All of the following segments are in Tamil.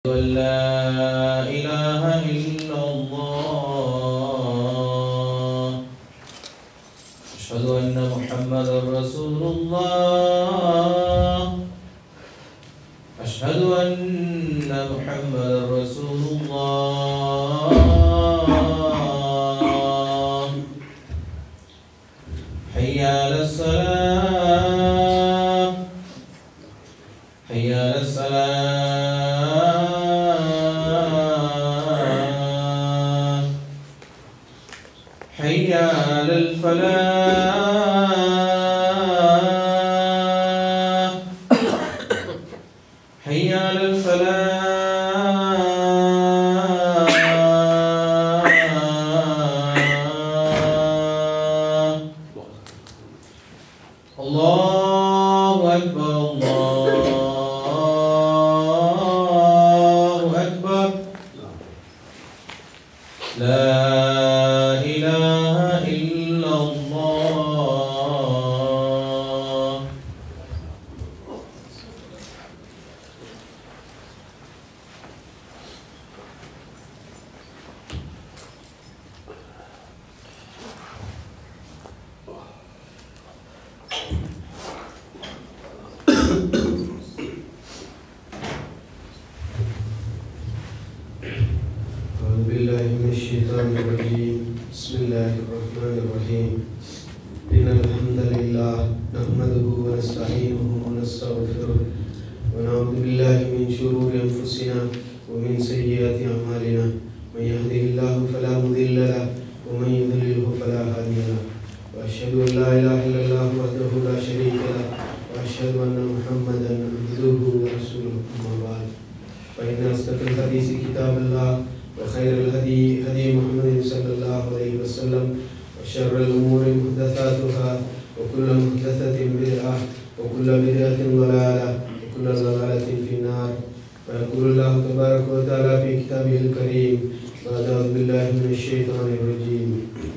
أن لا إله إلا الله أشهد أن محمدا رسول الله أشهد أن محمدا رسول الله حي على الصلاة حي على الصلاة حي على الفلاح حي على الفلاح الله أكبر الله أكبر لا إله إلا الله أعوذ بالله من الشيطان الرجيم بسم الله الرحمن الرحيم إن الحمد لله نحمده ونستعينه ونستغفره ونعوذ بالله من شرور أنفسنا ومن سيئات أعمالنا من يهده الله فلا مضل له ومن يضلله فلا هادي له وأشهد أن لا إله إلا الله وحده لا شريك له وأشهد أن محمدا عبده ورسوله أما بعد فإن أصدق الحديث كتاب الله وخير الهدي هدي محمد صلى الله عليه وسلم وشر الأمور محدثاتها وكل محدثة بدعة وكل بدعة ضلالة وكل ضلالة في النار ويقول الله تبارك وتعالى في كتابه الكريم بعد أعوذ بالله من الشيطان الرجيم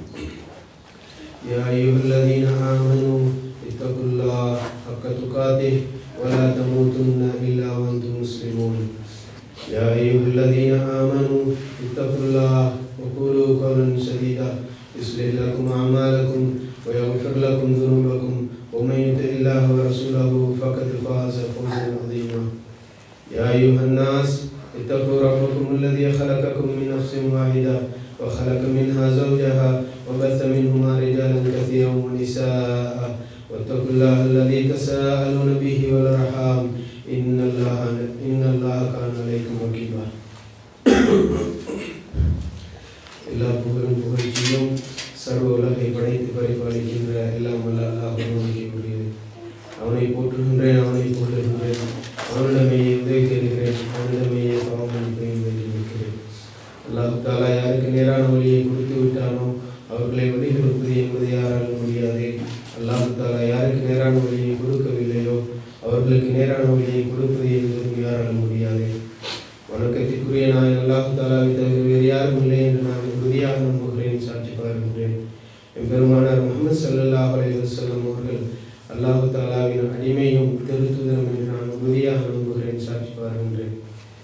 يا أيها الذين آمنوا اتقوا الله حق تقاته ولا تموتن إلا وأنتم مسلمون يا أيها الذين آمنوا اتقوا الله وقولوا قولا سديدا يصلح لكم أعمالكم ويغفر لكم ذنوبكم ومن يطع الله ورسوله فقد فاز فوزا عظيما يا أيها الناس اتقوا ربكم الذي خلقكم من نفس واحدة وخلق منها زوجها وبث منهما رجالا كثيرا ونساء واتقوا الله الذي تساءلون به والأرحام إن الله إن الله كان عليكم رقيبا எல்லா புகழும் புகழ்ச்சியும் சர்வ உலகை படைத்து பரிபாலிக்கின்ற எல்லாம் வல்ல அல்லாஹ் உரியது அவனை போற்றுகின்றேன் அவனை புகழுகின்றேன் அவனிடமே உதவி தேடுகிறேன் அவனிடமே பாவமளிப்பையும் வேண்டி நிற்கிறேன் அல்லாஹ் தாலா யாருக்கு நேரான வழியை கொடுத்து விட்டானோ அவர்களை வழிகெடுப்பது என்பது யாராலும் முடியாது அல்லாஹ் தாலா யாருக்கு நேரான வழியை கொடுக்கவில்லையோ அவர்களுக்கு நேரான வழியை கொடுப்பது என்பதும் யாராலும் முடியாது வணக்கத்திற்குரிய நான் அல்லாஹ் தாலாவை தவிர வேறு யாரும் இல்லை என்று நான் உறுதியாக நம்புகிறேன் சாட்சி பகர்கின்றேன் என் பெருமானார் முகமது சல்லல்லாஹ் அலைஹி வஸல்லம் அவர்கள் அல்லாஹ் தாலாவின் அடிமையும் திருத்துதரும் என்று நான் உறுதியாக நம்புகிறேன் சாட்சி பகர்கின்றேன்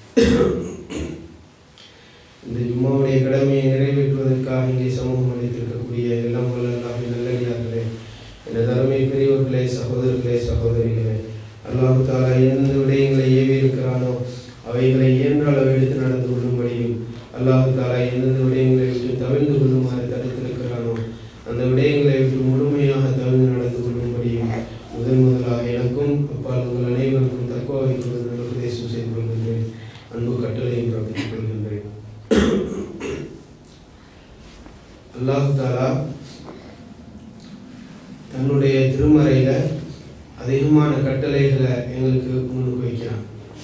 இந்த ஜும்மாவுடைய கடமையை நிறைவேற்றுவதற்காக இங்கே சமூகம் அளித்திருக்கக்கூடிய எல்லாம் வல்ல அல்லாஹின் நல்லடியார்களே எனது அருமை பெரியவர்களே சகோதரர்களே சகோதரிகளே அல்லாஹு தாலா எந்தெந்த விடயங்களை ஏவி இருக்கிறானோ அவைகளை இயன்ற அளவு எடுத்து நடந்து கொள்ளும்படியும் அல்லாஹு தாலா எந்தெந்த விடயங்களை விட்டு தவிர்ந்து கொள்ளுமாறு தடுத்திருக்கிறானோ அந்த விடயங்களை விட்டு முழுமையாக தவிர்த்து நடந்து கொள்ளும்படியும் முதன் முதலாக எனக்கும் அப்பால் உங்கள் அனைவருக்கும் தக்குவாவை கொண்டு நல்ல உபதேசம் செய்து கொள்கின்றேன் அன்பு கட்டளையும் பிறப்பித்துக் கொள்கின்றேன் அல்லாஹு தாலா தன்னுடைய திருமறையில அதிகமான கட்டளைகளை எங்களுக்கு முன்னுக்கு வைக்கிறான்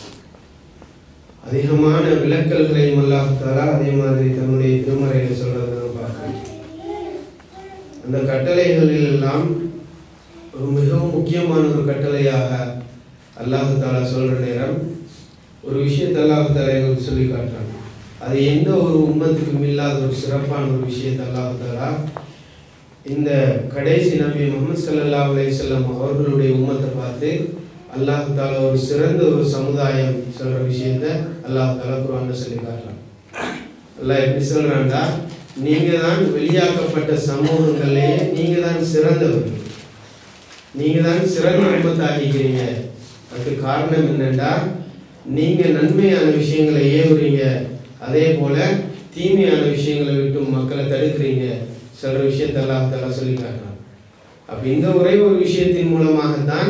அதிகமான விளக்கல்களையும் அல்லாஹ் தாலா அதே மாதிரி தன்னுடைய திருமறையில சொல்றதை நம்ம பார்க்கிறோம் அந்த கட்டளைகளில் எல்லாம் ஒரு மிகவும் முக்கியமான ஒரு கட்டளையாக அல்லாஹு தாலா சொல்ற நேரம் ஒரு விஷயத்தை அல்லாஹு தாலா எங்களுக்கு சொல்லி காட்டுறான் அது எந்த ஒரு உம்மத்துக்கும் இல்லாத ஒரு சிறப்பான ஒரு விஷயத்தை அல்லாஹு தாலா இந்த கடைசி நபி முகமது ஸல்லல்லாஹு அலைஹி வஸல்லம் அவர்களுடைய உம்மத்தை பார்த்து அல்லாஹ் தாலா ஒரு சிறந்த ஒரு சமுதாயம் சொல்ற விஷயத்த அல்லாஹ் தாலா குரான்ல சொல்லி காட்டலாம் அல்லாஹ் எப்படி சொல்றான்டா நீங்க தான் வெளியாக்கப்பட்ட சமூகங்கள்லயே நீங்க தான் சிறந்தவர்கள் நீங்க தான் சிறந்த உண்மத்தாகிக்கிறீங்க அதுக்கு காரணம் என்னன்னா நீங்க நன்மையான விஷயங்களை ஏவுறீங்க அதே போல தீமையான விஷயங்களை விட்டு மக்களை தடுக்கிறீங்க சொல்ற விஷயத்தை அல்லாஹ் தாலா சொல்லி காட்டுறான் அப்ப இந்த ஒரே ஒரு விஷயத்தின் மூலமாகத்தான்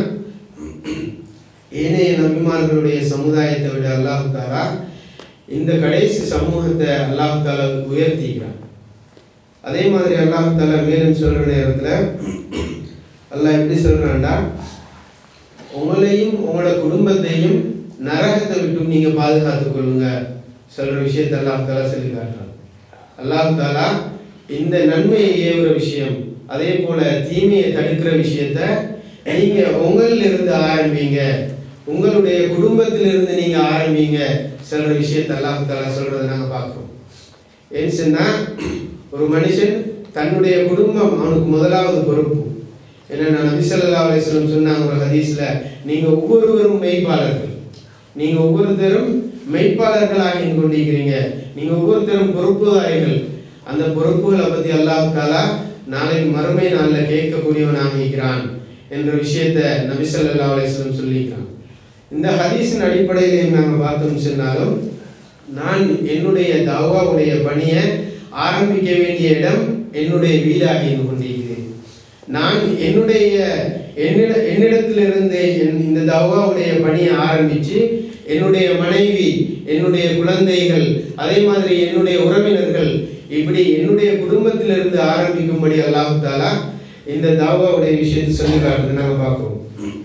ஏனைய நபிமார்களுடைய சமுதாயத்தை விட அல்லாஹ் தாலா இந்த கடைசி சமூகத்தை அல்லாஹ் தாலா உயர்த்திக்கிறான் அதே மாதிரி அல்லாஹ் தாலா மேலும் சொல்ற நேரத்துல அல்லாஹ் எப்படி சொல்றான்டா உங்களையும் உங்களோட குடும்பத்தையும் நரகத்தை விட்டு நீங்க பாதுகாத்துக் கொள்ளுங்க சொல்ற விஷயத்தை அல்லாஹ் தாலா சொல்லி காட்டுறான் அல்லாஹ் தாலா இந்த நன்மையை ஏவுற விஷயம் அதே போல தீமையை தடுக்கிற விஷயத்த நீங்க உங்களில் இருந்து ஆரம்பிங்க உங்களுடைய குடும்பத்திலிருந்து நீங்க ஆரம்பிங்க சொல்ற விஷயத்தை அல்லாஹ் தாலா சொல்றதை நாங்க பார்க்கிறோம் ஏன்னு சொன்னா ஒரு மனுஷன் தன்னுடைய குடும்பம் அவனுக்கு முதலாவது பொறுப்பு என்னன்னா நபி ஸல்லல்லாஹு அலைஹி வஸல்லம் சொன்னாங்க ஒரு ஹதீஸ்ல நீங்க ஒவ்வொருவரும் மெய்ப்பாளர்கள் நீங்க ஒவ்வொருத்தரும் மெய்ப்பாளர்களாக கொண்டிருக்கிறீங்க நீங்க ஒவ்வொருத்தரும் பொறுப்புதாரிகள் அந்த பொறுப்புகளை பத்தி அல்லாஹ் தாலா நாளை மறுமை நாள்ல கேட்கக்கூடியவனாக இருக்கிறான் என்ற விஷயத்தை நபி ஸல்லல்லாஹு அலைஹி வஸல்லம் சொல்லியிருக்கிறான் இந்த ஹதீஸின் அடிப்படையிலையும் நாங்கள் பார்த்தோம் சொன்னாலும் நான் என்னுடைய தவாவுடைய பணியை ஆரம்பிக்க வேண்டிய இடம் என்னுடைய வீடாக இருந்து கொண்டிருக்கிறேன் நான் என்னுடைய என்னிட என்னிடத்திலிருந்து என் இந்த தவாவுடைய பணியை ஆரம்பித்து என்னுடைய மனைவி என்னுடைய குழந்தைகள் அதே மாதிரி என்னுடைய உறவினர்கள் இப்படி என்னுடைய குடும்பத்திலிருந்து ஆரம்பிக்கும்படி அல்லாஹ் தாலா இந்த தாவாவுடைய விஷயத்தை சொல்லி காட்டுறது நாங்கள் பார்க்குறோம்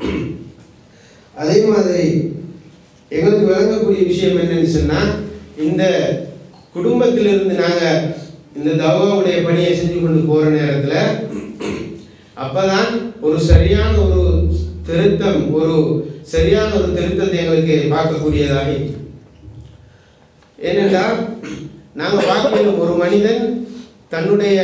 அதே மாதிரி எங்களுக்கு விளங்கக்கூடிய விஷயம் என்னன்னு சொன்னா இந்த குடும்பத்திலிருந்து நாங்க இந்த தவாவுடைய பணியை செஞ்சு கொண்டு போற நேரத்துல அப்பதான் ஒரு சரியான ஒரு திருத்தம் ஒரு சரியான ஒரு திருத்தத்தை எங்களுக்கு பார்க்கக்கூடியதாக இருக்கு. ஏனென்றால் நாங்க பார்க்கணும் ஒரு மனிதன் தன்னுடைய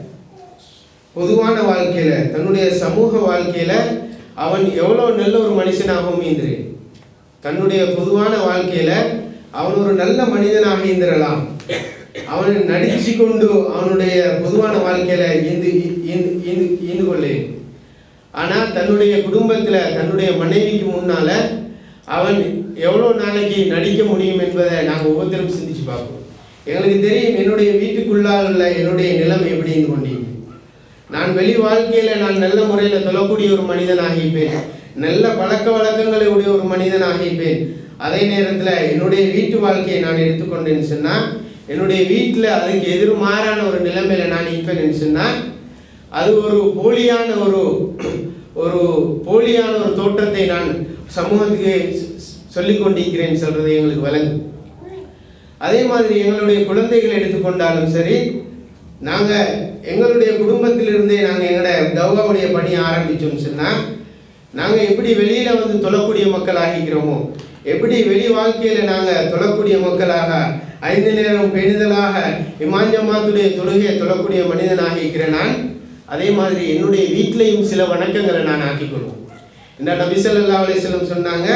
பொதுவான வாழ்க்கையில தன்னுடைய சமூக வாழ்க்கையில அவன் எவ்வளவு நல்ல ஒரு மனுஷனாகவும் இன்று தன்னுடைய பொதுவான வாழ்க்கையில அவன் ஒரு நல்ல மனிதனாக இருந்திரலாம் அவன் நடிச்சு கொண்டு அவனுடைய பொதுவான வாழ்க்கையில இந்து இந்து இந்து இந்து கொள்ளேன் ஆனா தன்னுடைய குடும்பத்துல தன்னுடைய மனைவிக்கு முன்னால அவன் எவ்வளோ நாளைக்கு நடிக்க முடியும் என்பதை நாங்கள் ஒவ்வொருத்தரும் சிந்திச்சு பார்ப்போம் எங்களுக்கு தெரியும் என்னுடைய வீட்டுக்குள்ளால் உள்ள என்னுடைய நிலைமை எப்படி இருந்து கொண்டீங்க நான் வெளி வாழ்க்கையில நான் நல்ல முறையில் தொழக்கூடிய ஒரு மனிதன் ஆகிப்பேன் நல்ல பழக்க வழக்கங்களை உடைய ஒரு மனிதன் ஆகிப்பேன் அதே நேரத்தில் என்னுடைய வீட்டு வாழ்க்கையை நான் எடுத்துக்கொண்டேன்னு சொன்னால் என்னுடைய வீட்டில் அதுக்கு எதிர்மாறான ஒரு நிலைமையில நான் இருப்பேன்னு சொன்னால் அது ஒரு போலியான ஒரு ஒரு போலியான ஒரு தோற்றத்தை நான் சமூகத்துக்கு சொல்லிக் கொண்டிருக்கிறேன் சொல்றது எங்களுக்கு விளங்கும் அதே மாதிரி எங்களுடைய குழந்தைகளை எடுத்துக்கொண்டாலும் சரி நாங்க எங்களுடைய குடும்பத்திலிருந்தே நாங்க எங்களோட தௌகாவுடைய பணியை ஆரம்பிச்சோம் சொன்னா நாங்க எப்படி வெளியில வந்து தொழக்கூடிய மக்கள் ஆகிக்கிறோமோ எப்படி வெளி வாழ்க்கையில நாங்க தொழக்கூடிய மக்களாக ஐந்து நேரம் பெணிதலாக இமாஞ்சமாத்துடைய தொழுகையை தொழக்கூடிய மனிதனாக இருக்கிறேன் நான் அதே மாதிரி என்னுடைய வீட்டிலையும் சில வணக்கங்களை நான் ஆக்கிக்கொள்வோம் இந்த நபி ஸல்லல்லாஹு அலைஹி வஸல்லம் சொன்னாங்க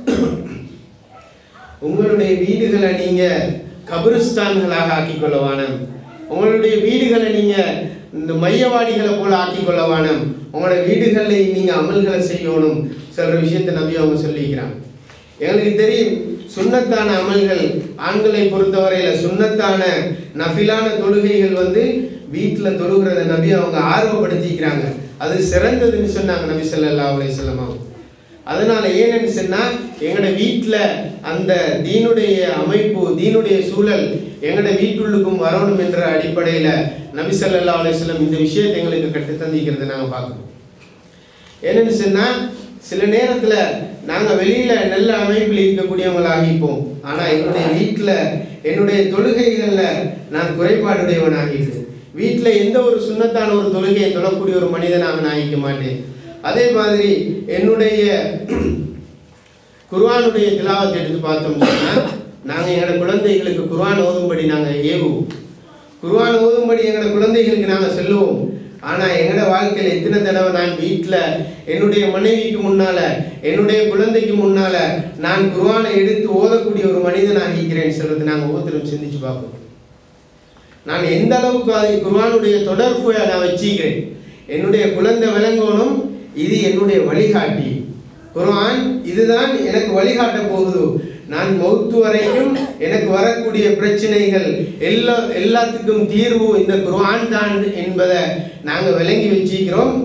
உங்களுடைய வீடுகளை நீங்க கபிரிஸ்தான்களாக ஆக்கிக்கொள்ள வேணும் உங்களுடைய வீடுகளை நீங்க இந்த மையவாடிகளை போல ஆக்கிக்கொள்ள வேணும் உங்களோட வீடுகளில் நீங்க அமல்களை செய்யணும் சொல்ற விஷயத்தை நபி அவங்க சொல்லிக்கிறாங்க எங்களுக்கு தெரியும் சுன்னத்தான அமல்கள் ஆண்களை பொறுத்தவரையில சுன்னத்தான நஃபிலான தொழுகைகள் வந்து வீட்டில் தொழுகிறத நபி அவங்க ஆர்வப்படுத்திக்கிறாங்க அது சிறந்ததுன்னு சொன்னாங்க நபி ஸல்லல்லாஹு அலைஹி வஸல்லம் அவங்க அதனால ஏன்னு சொன்னா எங்களோட வீட்டில் அந்த தீனுடைய அமைப்பு தீனுடைய சூழல் எங்களோட வீட்டுள்ளுக்கும் வரணும் என்ற அடிப்படையில் நபி ஸல்லல்லாஹு அலைஹி வஸல்லம் இந்த விஷயத்தை எங்களுக்கு கற்று தந்திக்கிறதை நாங்கள் பார்க்கணும் என்னன்னு சொன்னா சில நேரத்தில் நாங்கள் வெளியில் நல்ல அமைப்பில் இருக்கக்கூடியவங்களாக இருப்போம் ஆனால் என்னுடைய வீட்டில் என்னுடைய தொழுகைகளில் நான் குறைபாடுடையவனாகிட்டு வீட்டில் எந்த ஒரு சுண்ணத்தான ஒரு தொழுகையை தொழக்கூடிய ஒரு மனிதனாக நான் ஆகிக்க மாட்டேன் அதே மாதிரி என்னுடைய குர்ஆனுடைய திலாவத்தை எடுத்து பார்த்தோம் சொன்னா நாங்கள் எங்களோட குழந்தைகளுக்கு குர்ஆன் ஓதும்படி நாங்கள் ஏவுவோம் குர்ஆன் ஓதும்படி எங்களோட குழந்தைகளுக்கு நாங்கள் சொல்லுவோம் ஆனா எங்கட வாழ்க்கையில எத்தனை தடவை நான் வீட்டில் என்னுடைய மனைவிக்கு முன்னால என்னுடைய குழந்தைக்கு முன்னால நான் குர்ஆனை எடுத்து ஓதக்கூடிய ஒரு மனிதனாக இருக்கிறேன் சொல்றது நாங்கள் ஒவ்வொருத்தரும் சிந்திச்சு பார்ப்போம் நான் எந்த அளவுக்கு அதை குர்ஆனுடைய தொடர்பை நான் வச்சிக்கிறேன் என்னுடைய குழந்தை விளங்கணும் இது என்னுடைய வழிகாட்டி குர்ஆன் இதுதான் எனக்கு வழிகாட்ட போகுது நான் மௌத்து வரைக்கும் எனக்கு வரக்கூடிய பிரச்சனைகள் எல்லா எல்லாத்துக்கும் தீர்வு இந்த குர்ஆன் தான் என்பதை நாங்கள் விளங்கி வச்சிக்கிறோம்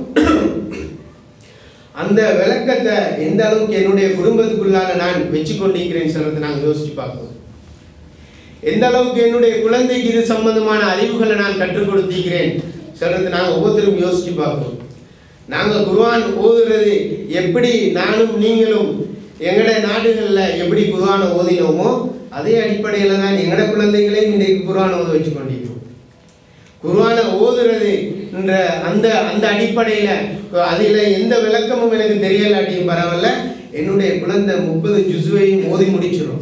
அந்த விளக்கத்தை எந்த அளவுக்கு என்னுடைய குடும்பத்துக்குள்ளால நான் வச்சு கொண்டிருக்கிறேன் சொல்றதை நாங்கள் யோசிச்சு பார்ப்போம் எந்த அளவுக்கு என்னுடைய குழந்தைக்கு இது சம்பந்தமான அறிவுகளை நான் கற்றுக் கொடுத்திருக்கிறேன் சொல்றது நாங்கள் ஒவ்வொருத்தரும் யோசிச்சு பார்ப்போம் நாங்கள் குர்ஆன் ஓதுறது எப்படி நானும் நீங்களும் எங்கட நாடுகளில் எப்படி குர்ஆனை ஓதினோமோ அதே அடிப்படையில் தான் எங்கட குழந்தைகளையும் இன்றைக்கு குர்ஆனை ஓத வச்சு கொண்டிருக்கிறோம் குர்ஆனை ஓதுறது என்ற அந்த அந்த அடிப்படையில் அதில் எந்த விளக்கமும் எனக்கு தெரியலாட்டியும் பரவாயில்ல என்னுடைய குழந்தை முப்பது ஜுசுவையும் ஓதி முடிச்சிடும்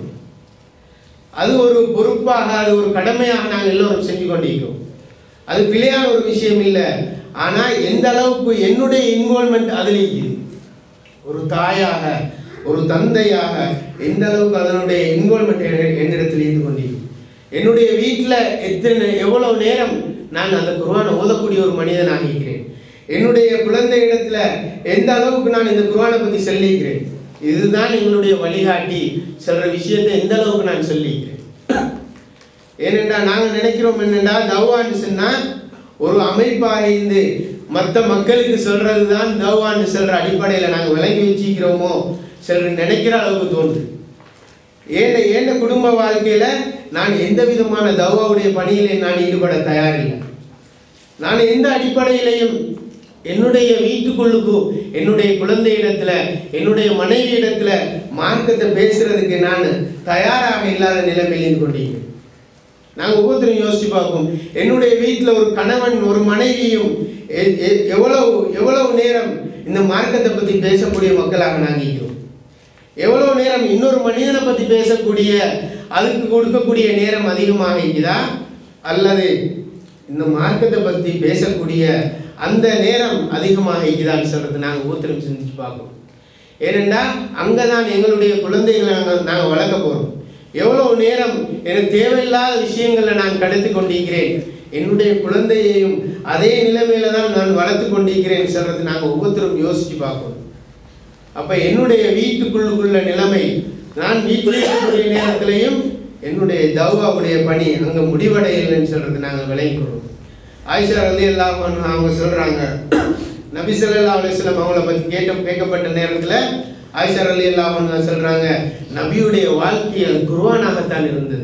அது ஒரு பொறுப்பாக அது ஒரு கடமையாக நாங்கள் எல்லோரும் செஞ்சு கொண்டிருக்கிறோம் அது பிழையான ஒரு விஷயம் இல்லை ஆனால் எந்த அளவுக்கு என்னுடைய இன்வால்மெண்ட் அதில் இருக்குது ஒரு தாயாக ஒரு தந்தையாக எந்த அளவுக்கு அதனுடைய இன்வால்மெண்ட் என்னிடத்தில் இருந்து கொண்டிருக்கும் என்னுடைய வீட்டில் எத்தனை எவ்வளவு நேரம் நான் அந்த குர்ஆனை ஓதக்கூடிய ஒரு மனிதனாக இருக்கிறேன் என்னுடைய குழந்தை இடத்துல எந்த அளவுக்கு நான் இந்த குர்ஆனை பற்றி சொல்லிக்கிறேன் இதுதான் எங்களுடைய வழிகாட்டி சொல்ற விஷயத்தை எந்த அளவுக்கு நான் சொல்லிக்கிறேன் ஏனென்றால் நாங்கள் நினைக்கிறோம் என்னென்றா தவான்னு சொன்னா ஒரு அமைப்பாக இருந்து மற்ற மக்களுக்கு சொல்றது தான் தவான்னு சொல்ற அடிப்படையில் நாங்கள் விளங்கி வச்சிக்கிறோமோ சொல்ற நினைக்கிற அளவுக்கு தோன்றுது ஏன ஏன குடும்ப வாழ்க்கையில நான் எந்த விதமான தவாவுடைய பணியிலே நான் ஈடுபட தயாரில்லை நான் எந்த அடிப்படையிலையும் என்னுடைய வீட்டுக்குள்ளுக்கு என்னுடைய குழந்தை இடத்துல என்னுடைய மனைவி இடத்துல மார்க்கத்தை பேசுறதுக்கு நான் தயாராக இல்லாத நிலைமையில் இருந்து கொண்டிருக்கிறேன் நாங்கள் ஒவ்வொருத்தரும் யோசிச்சு பார்ப்போம் என்னுடைய வீட்டில் ஒரு கணவன் ஒரு மனைவியும் எ- எ- எவ்வளவு எவ்வளவு நேரம் இந்த மார்க்கத்தை பற்றி பேசக்கூடிய மக்களாக நாங்கள் இருக்கிறோம் எவ்வளவு நேரம் இன்னொரு மனிதனை பற்றி பேசக்கூடிய அதுக்கு கொடுக்கக்கூடிய நேரம் அதிகமாக இருக்குதா அல்லது இந்த மார்க்கத்தை பற்றி பேசக்கூடிய அந்த நேரம் அதிகமாக இருக்குதான்னு சொல்றது நாங்கள் ஒவ்வொருத்தரும் சிந்திச்சு பார்ப்போம் ஏனென்றா அங்கே தான் எங்களுடைய குழந்தைகளை நாங்கள் நாங்கள் வளர்க்க போகிறோம் எவ்வளவு நேரம் எனக்கு தேவையில்லாத விஷயங்களை நான் கடத்தி கொண்டிருக்கிறேன் என்னுடைய குழந்தையையும் அதே நிலைமையில தான் நான் வளர்த்து கொண்டிருக்கிறேன் சொல்றது நாங்கள் ஒவ்வொருத்தரும் யோசிச்சு பார்க்கணும் அப்ப என்னுடைய வீட்டுக்குள்ளுக்குள்ள நிலைமை நான் வீட்டில் இருக்கக்கூடிய நேரத்திலையும் என்னுடைய தௌவாவுடைய பணி அங்க முடிவடையலைன்னு சொல்றது நாங்க விளங்கிக்கிறோம் ஆயிஷா ரலி அல்லாஹ் அவங்க சொல்றாங்க நபி ஸல்லல்லாஹு அலைஹி வஸல்லம் அவங்கள பத்தி கேட்ட கேட்கப்பட்ட நேரத்துல ஆயிஷா ரலி அல்லாஹ் சொல்றாங்க நபியுடைய வாழ்க்கையில் குர்ஆனாகத்தான் இருந்தது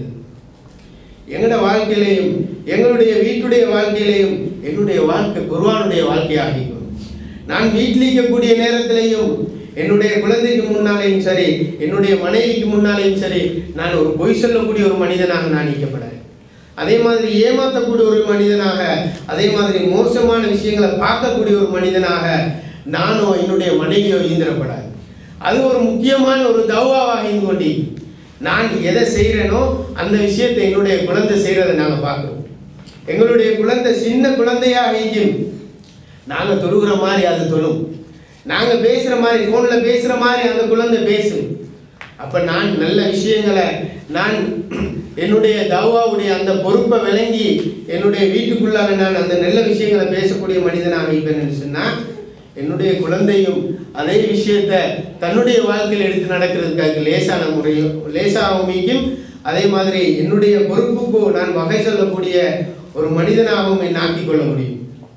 எங்களோட வாழ்க்கையிலையும் எங்களுடைய வீட்டுடைய வாழ்க்கையிலையும் என்னுடைய வாழ்க்கை குர்ஆனுடைய வாழ்க்கையாக இருக்கும் நான் வீட்டில் இருக்கக்கூடிய நேரத்திலையும் என்னுடைய குழந்தைக்கு முன்னாலேயும் சரி என்னுடைய மனைவிக்கு முன்னாலேயும் சரி நான் ஒரு பொய் சொல்லக்கூடிய ஒரு மனிதனாக நான் நீக்கப்படாது அதே மாதிரி ஏமாற்றக்கூடிய ஒரு மனிதனாக அதே மாதிரி மோசமான விஷயங்களை பார்க்கக்கூடிய ஒரு மனிதனாக நானோ என்னுடைய மனைவியோ ஈந்திரப்படாது அது ஒரு முக்கியமான ஒரு தௌவாவாக இருந்து கொண்டு நான் எதை செய்கிறேனோ அந்த விஷயத்தை என்னுடைய குழந்தை செய்கிறதை நாங்கள் பார்க்குறோம் எங்களுடைய குழந்தை சின்ன குழந்தையாக இருக்கும் நாங்கள் தொழுகிற மாதிரி அது தொழும் நாங்கள் பேசுகிற மாதிரி ஃபோனில் பேசுகிற மாதிரி அந்த குழந்தை பேசும் அப்போ நான் நல்ல விஷயங்களை நான் என்னுடைய தவாவுடைய அந்த பொறுப்பை விளங்கி என்னுடைய வீட்டுக்குள்ளாக நான் அந்த நல்ல விஷயங்களை பேசக்கூடிய மனிதனாக இருப்பேன்னு சொன்னால் என்னுடைய குழந்தையும் அதே விஷயத்தை தன்னுடைய வாழ்க்கையில் எடுத்து நடக்கிறதுக்காக லேசான முறையும் லேசாகவும் அதே மாதிரி என்னுடைய பொறுப்புக்கு நான் வகை சொல்லக்கூடிய ஒரு மனிதனாகவும் என்னை ஆக்கிக் கொள்ள முடியும்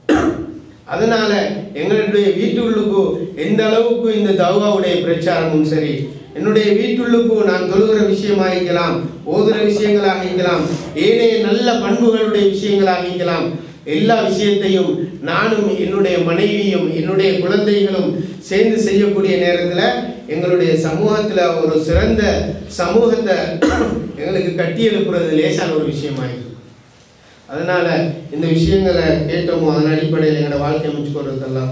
அதனால எங்களுடைய வீட்டுள்ளுக்கு எந்த அளவுக்கு இந்த தௌவாவுடைய பிரச்சாரமும் சரி என்னுடைய வீட்டுள்ளுக்கு நான் தொழுகிற விஷயமாக இருக்கலாம் ஓதுற விஷயங்களாக இருக்கலாம் ஏனைய நல்ல பண்புகளுடைய விஷயங்களாக இருக்கலாம் எல்லா விஷயத்தையும் நானும் என்னுடைய மனைவியும் என்னுடைய குழந்தைகளும் சேர்ந்து செய்யக்கூடிய நேரத்தில் எங்களுடைய சமூகத்தில் ஒரு சிறந்த சமூகத்தை எங்களுக்கு கட்டி எழுப்புறது லேசான ஒரு விஷயமாயிருக்கு அதனால இந்த விஷயங்களை கேட்டோமோ அதன் அடிப்படையில் எங்களோட வாழ்க்கை அமைச்சு கொள்றதெல்லாம்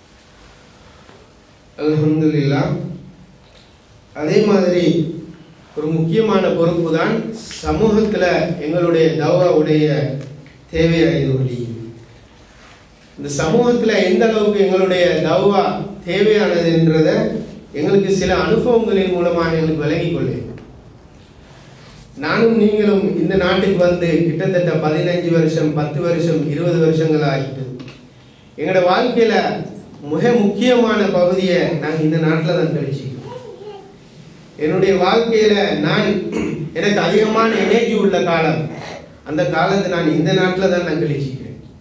அல்ஹம்துலில்லாஹ் அதே மாதிரி ஒரு முக்கியமான பொறுப்பு தான் சமூகத்தில் எங்களுடைய தவாவுடைய தேவையாயுது ஒளி இந்த சமூகத்தில் எந்த அளவுக்கு எங்களுடைய தவா தேவையானதுன்றத எங்களுக்கு சில அனுபவங்களின் மூலமாக எங்களுக்கு விளங்கிக் கொள்ளேன் நானும் நீங்களும் இந்த நாட்டுக்கு வந்து கிட்டத்தட்ட பதினஞ்சு வருஷம் பத்து வருஷம் இருபது வருஷங்கள் ஆகிட்டு எங்களோட வாழ்க்கையில மிக முக்கியமான பகுதியை நாங்கள் இந்த நாட்டில் தான் கழிச்சிக்கிறோம் என்னுடைய வாழ்க்கையில நான் எனக்கு அதிகமான எனர்ஜி உள்ள காலம் அந்த காலத்தை நான் இந்த நாட்டில் தான் நான் கழிச்சிக்கிறேன்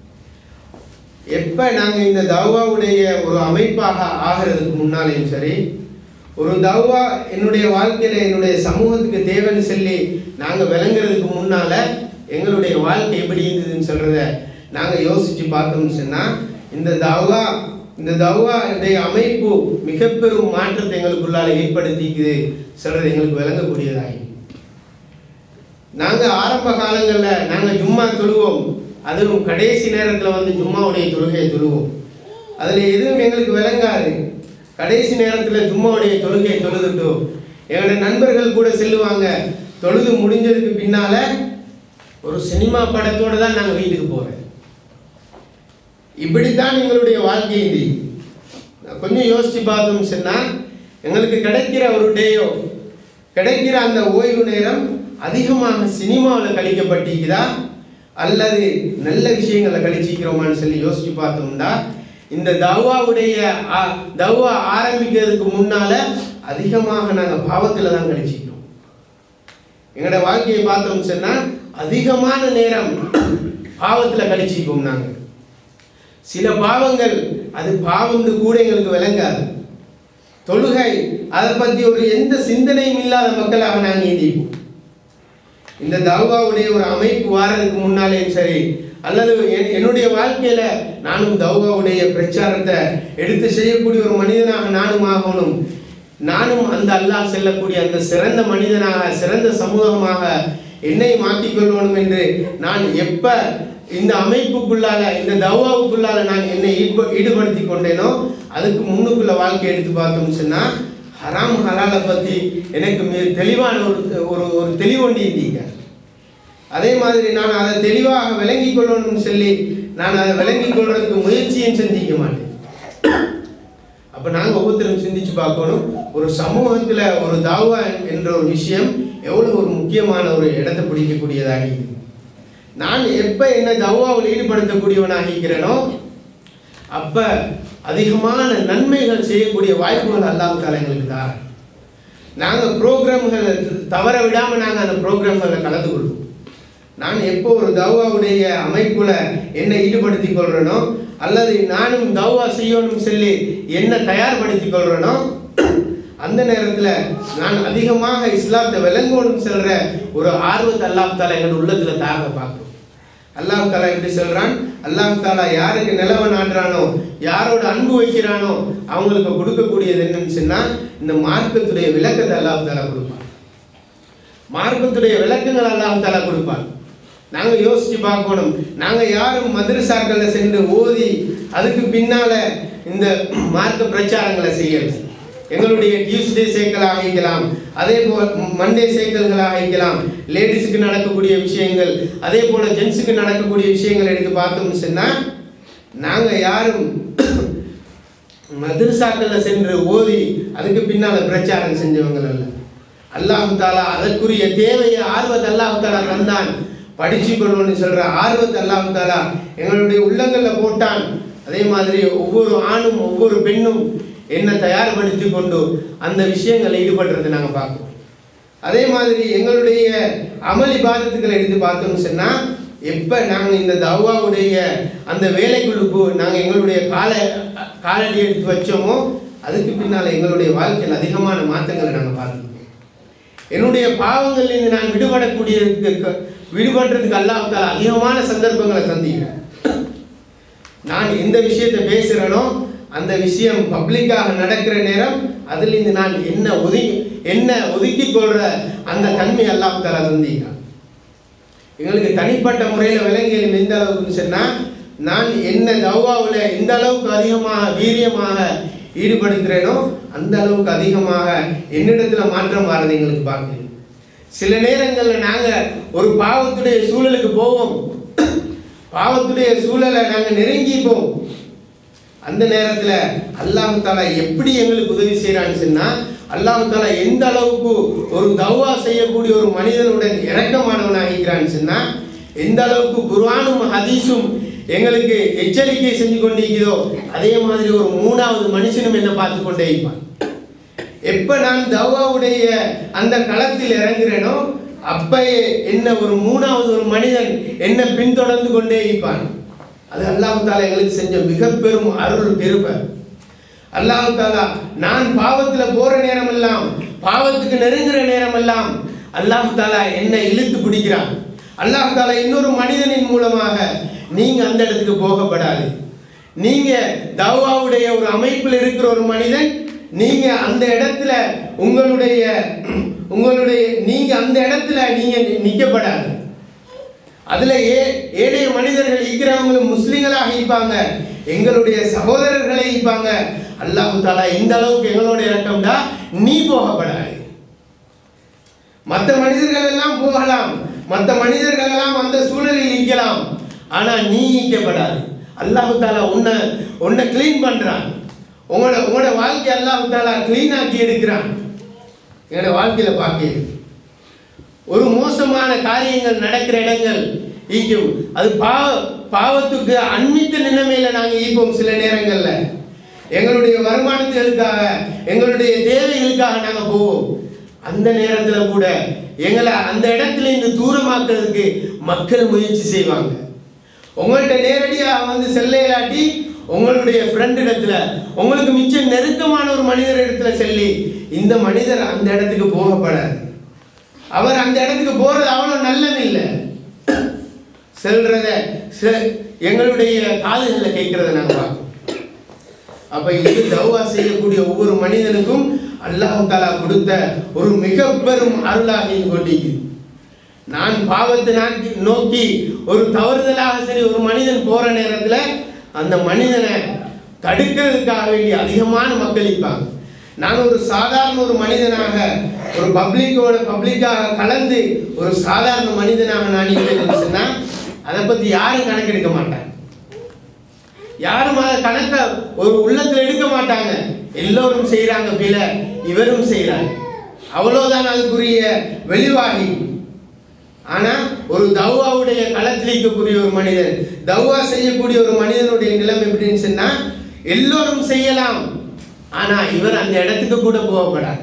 எப்ப நாங்க இந்த தவாவுடைய ஒரு அமைப்பாக ஆகிறதுக்கு முன்னாலேயும் சரி ஒரு தவா என்னுடைய வாழ்க்கையில என்னுடைய சமூகத்துக்கு தேவைன்னு சொல்லி நாங்க விளங்குறதுக்கு முன்னால எங்களுடைய வாழ்க்கை எப்படி இருந்ததுன்னு சொல்றத நாங்க யோசிச்சு பார்த்தோம்னு சொன்னா இந்த தவா இந்த தவாவுடைய அமைப்பு மிக பெரும் மாற்றத்தை எங்களுக்குள்ளால ஏற்படுத்திக்குது சொல்றது எங்களுக்கு விளங்கக்கூடியதாகி நாங்க ஆரம்ப காலங்கள்ல நாங்க ஜும்மா தொழுவோம் அதுவும் கடைசி நேரத்துல வந்து ஜும்மாவுடைய தொழுகையை தொழுவோம் அதுல எதுவும் எங்களுக்கு விளங்காது கடைசி நேரத்துல ஜும்மாவுடைய தொழுகையை தொழுதுட்டு எங்களுடைய நண்பர்கள் கூட செல்லுவாங்க தொழுது முடிஞ்சதுக்கு பின்னால ஒரு சினிமா படத்தோட தான் நாங்க வீட்டுக்கு போறோம் இப்படித்தான் எங்களுடைய வாழ்க்கை இது கொஞ்சம் யோசிச்சு பார்த்தோம் சொன்னா எங்களுக்கு கிடைக்கிற ஒரு டேயோ கிடைக்கிற அந்த ஓய்வு நேரம் அதிகமாக சினிமாவில் கழிக்கப்பட்டிருக்குதா அல்லது நல்ல விஷயங்களை கழிச்சிக்கிறோமான்னு சொல்லி யோசிச்சு பார்த்தோம்னா இந்த தவாவுடைய ஆ- தவா ஆரம்பிக்கிறதுக்கு முன்னால அதிகமாக நாங்கள் பாவத்தில் தான் கழிச்சிக்கிறோம் எங்களோட வாழ்க்கையை பார்த்தோம் சொன்னா அதிகமான நேரம் பாவத்தில் கழிச்சிப்போம் நாங்கள் சில பாவங்கள் அது பாவம்னு கூட எங்களுக்கு விளங்காது தொழுகை அதை பத்தி ஒரு எந்த சிந்தனையும் இல்லாத மக்களாக நாங்கள் நீந்திப்போம் இந்த தௌகாவுடைய ஒரு அமைப்பு வாரதுக்கு முன்னாலேயும் சரி அல்லது என்- என்னுடைய வாழ்க்கையில நானும் தௌகாவுடைய பிரச்சாரத்தை எடுத்து செய்யக்கூடிய ஒரு மனிதனாக நானும் ஆகணும் நானும் அந்த அல்லாஹ் செல்லக்கூடிய அந்த சிறந்த மனிதனாக சிறந்த சமூகமாக என்னை மாற்றிக்கொள்ளணும் என்று நான் எப்ப இந்த அமைப்புக்குள்ளால இந்த தவாவுக்குள்ளால நான் என்னை ஈடுப- ஈடுபடுத்தி கொண்டேனோ அதுக்கு முன்னுக்குள்ள வாழ்க்கை எடுத்து பார்த்தோம்னு சொன்னா ஹராம் ஹலாலை பத்தி எனக்கு மிக தெளிவான ஒரு ஒரு ஒரு தெளிவொண்டி இருந்தீங்க அதே மாதிரி நான் அதை தெளிவாக விளங்கிக் கொள்ளணும்னு சொல்லி நான் அதை விளங்கிக் கொள்றதுக்கு முயற்சியும் செஞ்சிக்க மாட்டேன் அப்ப நாங்க ஒவ்வொருத்தரும் சிந்திச்சு பார்க்கணும் ஒரு சமூகத்துல ஒரு தாவா என்ற ஒரு விஷயம் எவ்வளவு ஒரு முக்கியமான ஒரு இடத்தை பிடிக்கக்கூடியதாக இருக்குது நான் எப்ப என்ன தவாவில் ஈடுபடுத்தக்கூடியவனாக இருக்கிறேனோ அப்ப அதிகமான நன்மைகள் செய்யக்கூடிய வாய்ப்புகள் அல்லாஹ் தாலா எங்களுக்கு தாரேன் நாங்க ப்ரோக்ராம்களை தவற விடாம நாங்க அந்த ப்ரோக்ராம்களை கலந்து கொள்வோம் நான் எப்போ ஒரு தவாவுடைய அமைப்புல என்னை ஈடுபடுத்தி கொள்றேனோ அல்லது நானும் தவா செய்யணும் சொல்லி என்ன தயார்படுத்திக் கொள்றேனோ அந்த நேரத்துல நான் அதிகமாக இஸ்லாத்தை விளங்கணும் சொல்ற ஒரு ஆர்வத்தை அல்லாஹ் தாலா எங்கள் உள்ளத்துல தாக பார்க்கிறோம் அல்லாஹ் தாலா எப்படி சொல்றான் அல்லாஹ் தாலா யாருக்கு நிலவ நாடுறானோ யாரோட அன்பு வைக்கிறானோ அவங்களுக்கு கொடுக்கக்கூடியது என்னன்னு சொன்னா இந்த மார்க்கத்துடைய விளக்கத்தை அல்லாஹ் தாலா கொடுப்பான் மார்க்கத்துடைய விளக்கங்கள் அல்லாஹ் தாலா கொடுப்பான் நாங்க யோசிச்சு பார்க்கணும் நாங்க யாரும் மதரசாக்கள்ல சென்று ஓதி அதுக்கு பின்னால இந்த மார்க்க பிரச்சாரங்களை செய்யணும் எங்களுடைய டியூஸ்டே சேர்க்கலாக இருக்கலாம் அதே போல் மண்டே சேர்க்கல்களாக இருக்கலாம் லேடிஸுக்கு நடக்கக்கூடிய விஷயங்கள் அதே போல ஜென்ஸுக்கு நடக்கக்கூடிய விஷயங்கள் எடுத்து பார்த்தோம்னு சொன்னா நாங்க யாரும் மதரசாக்கள்ல சென்று ஓதி அதுக்கு பின்னால பிரச்சாரம் செஞ்சவங்க அல்ல அல்லாஹு தாலா அதற்குரிய தேவையை ஆர்வத்தை அல்லாஹு தாலா தந்தான் படிச்சு கொள்ளணும்னு சொல்ற ஆர்வத்தை அல்லாஹு தாலா எங்களுடைய உள்ளங்கள்ல போட்டான் அதே மாதிரி ஒவ்வொரு ஆணும் ஒவ்வொரு பெண்ணும் என்ன தயார்படுத்தி கொண்டு அந்த விஷயங்களை ஈடுபடுறதை நாங்க பார்க்கிறோம் அதே மாதிரி எங்களுடைய அமளி பாதத்துக்களை எடுத்து பார்த்தோம்னு சொன்னா எப்ப நாங்க இந்த தவாவுடைய அந்த வேலைக்குழுக்கு நாங்க எங்களுடைய கால காலடி எடுத்து வச்சோமோ அதுக்கு பின்னால எங்களுடைய வாழ்க்கையில் அதிகமான மாற்றங்களை நாங்க பார்க்கிறோம் என்னுடைய பாவங்களிலிருந்து நான் விடுபடக்கூடியதுக்கு விடுபடுறதுக்கு அல்லாஹ் தாலா அதிகமான சந்தர்ப்பங்களை சந்திக்கிறேன் நான் எந்த விஷயத்தை பேசுறேனோ அந்த விஷயம் பப்ளிக்காக நடக்கிற நேரம் அதிலிருந்து நான் என்ன ஒதுக்கி என்ன ஒதுக்கி கொள்ற அந்த தன்மை அல்லாஹ் தாலா சந்திக்கிறான் எங்களுக்கு தனிப்பட்ட முறையில் விலங்கியலும் எந்த அளவுக்குன்னு சொன்னா நான் என்ன தவாவில் எந்த அளவுக்கு அதிகமாக வீரியமாக ஈடுபடுத்துகிறேனோ அந்த அளவுக்கு அதிகமாக என்னிடத்துல மாற்றம் வரதை எங்களுக்கு பார்க்கிறேன் சில நேரங்களில் நாங்கள் ஒரு பாவத்துடைய சூழலுக்கு போவோம் பாவத்துடைய சூழலை நாங்கள் நெருங்கிப்போம் அந்த நேரத்தில் அல்லாஹு தாலா எப்படி எங்களுக்கு உதவி செய்கிறான்னு சொன்னால் அல்லாஹு தாலா எந்த அளவுக்கு ஒரு தௌவா செய்யக்கூடிய ஒரு மனிதனுடன் இரக்கமானவனாக இருக்கிறான்னு சொன்னால் எந்த அளவுக்கு குர்ஆனும் ஹதீஸும் எங்களுக்கு எச்சரிக்கை செஞ்சு கொண்டிருக்கிறதோ அதே மாதிரி ஒரு மூணாவது மனுஷனும் என்ன பார்த்து கொண்டே இருப்பான் எப்ப நான் தவாவுடைய அந்த களத்தில் இறங்குறேனோ அப்பயே என்ன ஒரு மூணாவது ஒரு மனிதன் என்ன பின்தொடர்ந்து கொண்டே இருப்பான் அது அல்லாஹ் தாலா எங்களுக்கு செஞ்ச மிக பெரும் அருள் கிருபை அல்லாஹ் தாலா நான் பாவத்துல போற நேரமெல்லாம் பாவத்துக்கு நெருங்குற நேரமெல்லாம் அல்லாஹ் தாலா என்ன இழுத்து பிடிக்கிறான் அல்லாஹ் தாலா இன்னொரு மனிதனின் மூலமாக நீங்க அந்த இடத்துக்கு போகப்படாது நீங்க தவாவுடைய ஒரு அமைப்பில் இருக்கிற ஒரு மனிதன் நீங்க அந்த இடத்துல உங்களுடைய உங்களுடைய நீங்க அந்த இடத்துல நீங்க நிக்கப்படாது அதுல ஏ ஏழைய மனிதர்கள் இருக்கிறவங்களும் முஸ்லிம்களாக இருப்பாங்க எங்களுடைய சகோதரர்களை இருப்பாங்க அல்லாஹு தாலா இந்த அளவுக்கு எங்களோட இறக்கம்டா நீ போகப்படாது மற்ற மனிதர்கள் எல்லாம் போகலாம் மற்ற மனிதர்கள் எல்லாம் அந்த சூழலில் நிற்கலாம் ஆனா நீ நீக்கப்படாது அல்லாஹு தாலா உன்னை உன்னை க்ளீன் பண்றான் உங்களோட உங்களோட வாழ்க்கை அல்லாஹு தாலா க்ளீன் ஆக்கி எடுக்கிறான் எங்களோட வாழ்க்கையில பார்க்க ஒரு மோசமான காரியங்கள் நடக்கிற இடங்கள் ஈக்கும் அது பாவ பாவத்துக்கு அன்மித்த நிலைமையில நாங்க ஈப்போம் சில நேரங்கள்ல எங்களுடைய வருமானத்துகளுக்காக எங்களுடைய தேவைகளுக்காக நாங்க போவோம் அந்த நேரத்துல கூட எங்களை அந்த இடத்துல இருந்து தூரமாக்குறதுக்கு மக்கள் முயற்சி செய்வாங்க உங்கள்கிட்ட நேரடியாக வந்து செல்ல இல்லாட்டி உங்களுடைய ஃப்ரெண்ட் இடத்துல உங்களுக்கு மிச்சம் நெருக்கமான ஒரு மனிதர் இடத்துல செல்லி இந்த மனிதர் அந்த இடத்துக்கு போகப்படாது அவர் அந்த இடத்துக்கு போறது அவ்வளவு நல்லது இல்லை செல்றத செ- எங்களுடைய காதுகள்ல கேட்கறத நாங்க பார்க்கணும் அப்ப இது தௌவா செய்யக்கூடிய ஒவ்வொரு மனிதனுக்கும் அல்லாஹ் தாலா கொடுத்த ஒரு மிக பெரும் அருளாக இருந்து கொண்டிருக்கிறது நான் பாவத்தை நாக்கி நோக்கி ஒரு தவறுதலாக சரி ஒரு மனிதன் போற நேரத்துல அந்த மனிதனை தடுக்கிறதுக்காக வேண்டி அதிகமான மக்கள் இருப்பாங்க நான் ஒரு சாதாரண ஒரு மனிதனாக ஒரு பப்ளிக்கோட பப்ளிக்காக கலந்து ஒரு சாதாரண மனிதனாக நான் இருக்கிறேன்னு சொன்னா அதை பத்தி யாரும் கணக்கெடுக்க மாட்டாங்க யாரும் அதை கணக்க ஒரு உள்ளத்துல எடுக்க மாட்டாங்க எல்லோரும் செய்றாங்க பில இவரும் செய்றாங்க அவ்வளவுதான் அதுக்குரிய வெளிவாகி ஆனா ஒரு தௌவாவுடைய களத்தில் இருக்கக்கூடிய ஒரு மனிதன் தௌவா செய்யக்கூடிய ஒரு மனிதனுடைய நிலைமை எப்படின்னு சொன்னா எல்லோரும் செய்யலாம் ஆனா இவர் அந்த இடத்துக்கு கூட போகப்படாது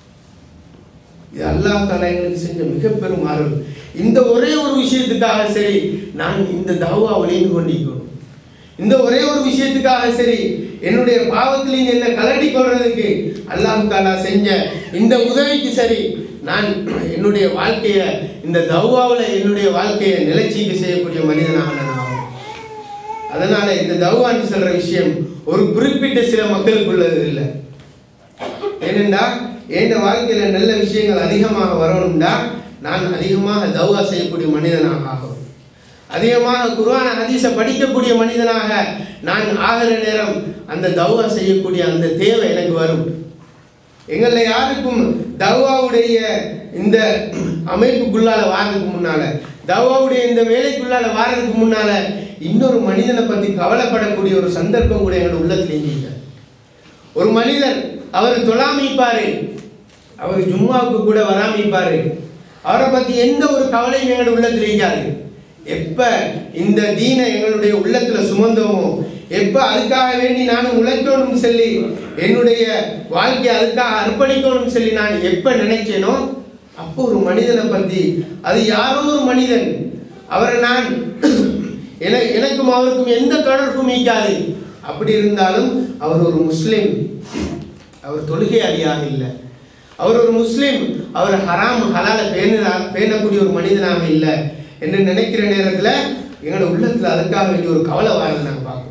இது அல்லாஹ் தாலா எங்களுக்கு செஞ்ச மிக பெரும் அருள் இந்த ஒரே ஒரு விஷயத்துக்காக சரி நான் இந்த தௌவா ஒளிந்து கொண்டிருக்கணும் இந்த ஒரே ஒரு விஷயத்துக்காக சரி என்னுடைய பாவத்திலிருந்து என்ன கலட்டி கொள்றதுக்கு அல்லாஹ் தாலா செஞ்ச இந்த உதவிக்கு சரி நான் என்னுடைய வாழ்க்கையை இந்த தௌவாவில் என்னுடைய வாழ்க்கையை நிலைச்சிக்கு செய்யக்கூடிய மனிதனாக நான் ஆவேன் அதனால இந்த தௌவான்னு சொல்ற விஷயம் ஒரு குறிப்பிட்ட சில மக்களுக்குள்ளது இல்லை ஏனென்றா என் வாழ்க்கையில நல்ல விஷயங்கள் அதிகமாக வரணும்டா நான் அதிகமாக தௌவா செய்யக்கூடிய மனிதனாக ஆகும் அதிகமாக குர்ஆன ஹதீஸை படிக்கக்கூடிய மனிதனாக நான் ஆகிற நேரம் அந்த தௌவா செய்யக்கூடிய அந்த தேவை எனக்கு வரும் எங்களை யாருக்கும் தவாவுடைய இந்த அமைப்புக்குள்ளால வாரதுக்கு முன்னால தவாவுடைய இந்த வேலைக்குள்ளால வாரதுக்கு முன்னால இன்னொரு மனிதனை பத்தி கவலைப்படக்கூடிய ஒரு சந்தர்ப்பம் கூட எங்களோட உள்ளத்துல இல்லை ஒரு மனிதர் அவர் தொழாமிப்பாரு அவர் ஜும்மாவுக்கு கூட வராமிப்பாரு அவரை பத்தி எந்த ஒரு கவலையும் எங்களோட உள்ளத்துல இருக்காது எப்ப இந்த தீனை எங்களுடைய உள்ளத்துல சுமந்தோமோ எப்ப அதுக்காக வேண்டி நானும் உழைக்கணும் சொல்லி என்னுடைய வாழ்க்கையை அதுக்காக அர்ப்பணிக்கணும் சொல்லி நான் எப்ப நினைச்சேனோ அப்போ ஒரு மனிதனை பத்தி அது யாரோ ஒரு மனிதன் அவரை நான் என- எனக்கும் அவருக்கும் எந்த தொடர்பும் நீக்காது அப்படி இருந்தாலும் அவர் ஒரு முஸ்லிம் அவர் தொழுகையாளியாக இல்லை அவர் ஒரு முஸ்லிம் அவர் ஹராம் ஹலால பேணுறா பேணக்கூடிய ஒரு மனிதனாக இல்லை என்று நினைக்கிற நேரத்தில் எங்களோட உள்ளத்தில் அதுக்காக வேண்டிய ஒரு கவலை வரதை நாங்கள் பார்க்கிறோம்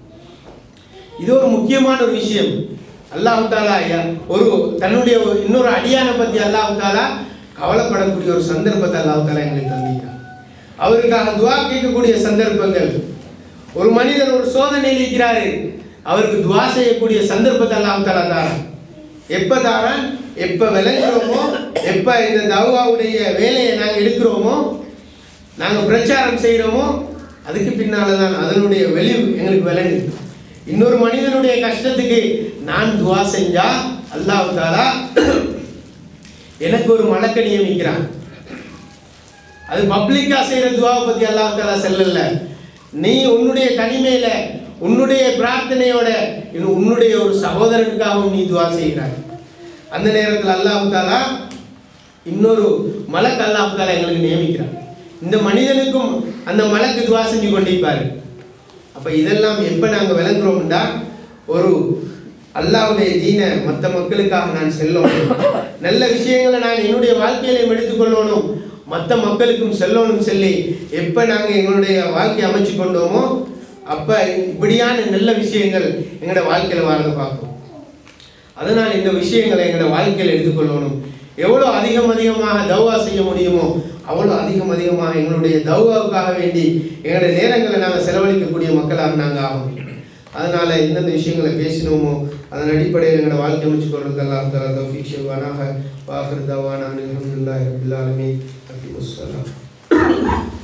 இது ஒரு முக்கியமான ஒரு விஷயம் அல்லாஹ் தாலா யா- ஒரு தன்னுடைய ஒரு இன்னொரு அடியானை பற்றி அல்லாஹ் தாலா கவலைப்படக்கூடிய ஒரு சந்தர்ப்பத்தை அல்லாஹ் தாலா எங்களுக்கு தந்திருக்கான் அவருக்காக துவா கேட்கக்கூடிய சந்தர்ப்பங்கள் ஒரு மனிதர் ஒரு சோதனையில் இருக்கிறாரு அவருக்கு துவா செய்யக்கூடிய சந்தர்ப்பத்தை அல்லாஹ் தாலா தாரான் எப்ப தாரான் எப்ப விளங்குறோமோ எப்ப இந்த தவாவுடைய வேலையை நாங்க எடுக்கிறோமோ நாங்க பிரச்சாரம் செய்கிறோமோ அதுக்கு பின்னால தான் அதனுடைய வெளிவு எங்களுக்கு விளங்குது இன்னொரு மனிதனுடைய கஷ்டத்துக்கு நான் துவா செஞ்சா அல்லாஹ் தாலா எனக்கு ஒரு மலக்க நியமிக்கிறான் அது பப்ளிக்கா செய்யற துவாவை பத்தி அல்லாஹ் தாலா செல்லல நீ உன்னுடைய தனிமையில உன்னுடைய பிரார்த்தனையோட இன்னும் உன்னுடைய ஒரு சகோதரனுக்காகவும் நீ துவா செய்கிறாய் அந்த நேரத்தில் அல்லாஹ் தாலா இன்னொரு மலக்கு அல்லாஹ் தாலா எங்களுக்கு நியமிக்கிறான் இந்த மனிதனுக்கும் அந்த மலக்கு துவா செஞ்சு கொண்டிருப்பாரு அப்ப இதெல்லாம் எப்ப நாங்க விளங்குறோம்டா ஒரு அல்லாஹ்வுடைய தீனை மற்ற மக்களுக்காக நான் செல்லணும் நல்ல விஷயங்களை நான் என்னுடைய வாழ்க்கையிலையும் எடுத்துக்கொள்ளணும் மற்ற மக்களுக்கும் செல்லணும் சொல்லி எப்ப நாங்க எங்களுடைய வாழ்க்கையை அமைச்சு கொண்டோமோ அப்ப இப்படியான நல்ல விஷயங்கள் எங்களோட வாழ்க்கையில வாழ்ந்து பார்க்கும் அதனால் இந்த விஷயங்களை எங்களோட வாழ்க்கையில் எடுத்துக்கொள்ளணும் எவ்வளோ அதிகம் அதிகமாக தௌவா செய்ய முடியுமோ அவ்வளோ அதிகம் அதிகமாக எங்களுடைய தௌவாவுக்காக வேண்டி எங்களுடைய நேரங்களை நாங்கள் செலவழிக்கக்கூடிய மக்களாக நாங்கள் ஆகும் அதனால எந்தெந்த விஷயங்களை பேசினோமோ அதன் அடிப்படையில் எங்களோட வாழ்க்கை அமைச்சு கொள்றது எல்லாம் தலா தௌஃபீக் ஷெவ்வானாக வாஹர் தவானா அல்ஹம்துலில்லாஹி ரபில் ஆலமீன் அக்கி